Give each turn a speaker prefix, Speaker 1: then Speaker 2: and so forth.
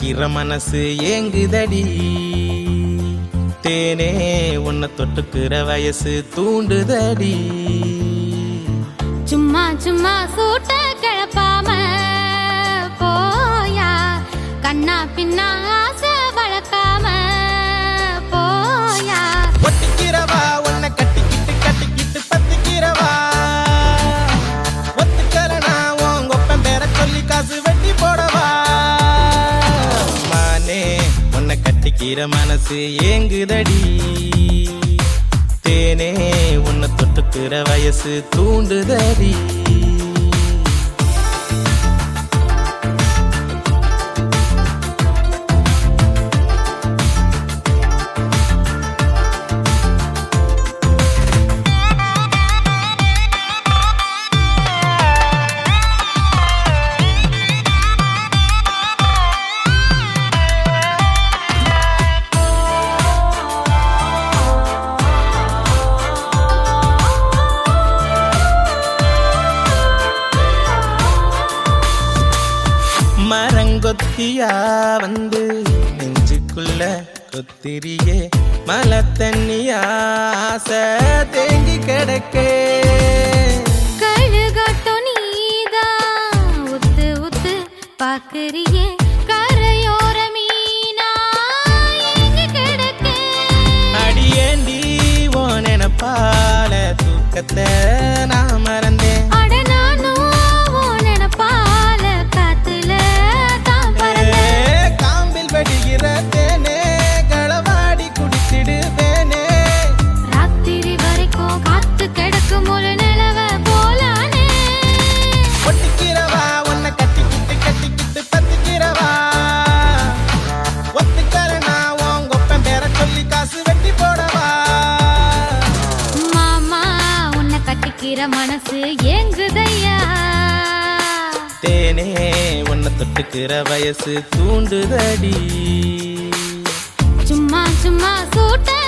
Speaker 1: கட்டிக்கிற மனசு ஏங்குதடி தேனே உன்னை தொட்டுக்கிற வயசு தூண்டுதடி
Speaker 2: சும்மா சும்மா சூட்ட கிளப்பாம போயா கண்ணா பின்னா ஆசை வளர்க்காம போயா
Speaker 1: ஒட்டிக்கிறவா உன்னை கட்டிக்கிட்டு கட்டிக்கிட்டு பத்திக்கிறவா ஒத்துக்கலனா உன் கொப்பன் பேர சொல்லி காசு வெட்டி போடவா மானே உன்னை கட்டிக்கிற மனசு ஏங்குதடி தேனே உன்னை தொட்டுக்கிற வயசு தூண்டுதடி மரங்கொத்தியா வந்து நெஞ்சுக்குள்ள கொத்திரியே மலை தண்ணியா ஆசை தேங்கி கிடக்கே
Speaker 2: கழுகட்டும் நீதான் உத்து உத்து பாக்குறியே கரையோர மீனா எங்க கிடக்கு
Speaker 1: அடியேண்டி ஓ நினப்பால தூக்கத்தை நான் மறந்தேன்
Speaker 2: அட நானும் உன் நினைப்பால காத்துல தான் பறந்தேன்
Speaker 1: ஏ, காம்பில் வடிகிற தேனே களவாடி குடிச்சிடுவேனே
Speaker 2: ராத்திரி வரைக்கும் காத்து கிடக்கும் ஒரு நிலவ போலானே
Speaker 1: ஒட்டிக்கிறவா உன்னை கட்டிக்கிட்டு கட்டிக்கிட்டு பத்திக்கிறவா ஒத்துக்கலனா உன் கொப்பன் பேர சொல்லி காசு வெட்டி போடவா
Speaker 2: மாமா உன்னை கட்டிக்கிற மனசு ஏங்குதையா
Speaker 1: தேனே உன்னை தொட்டுக்கிற வயசு தூண்டுதடி
Speaker 2: சும்மா சும்மா சூட்ட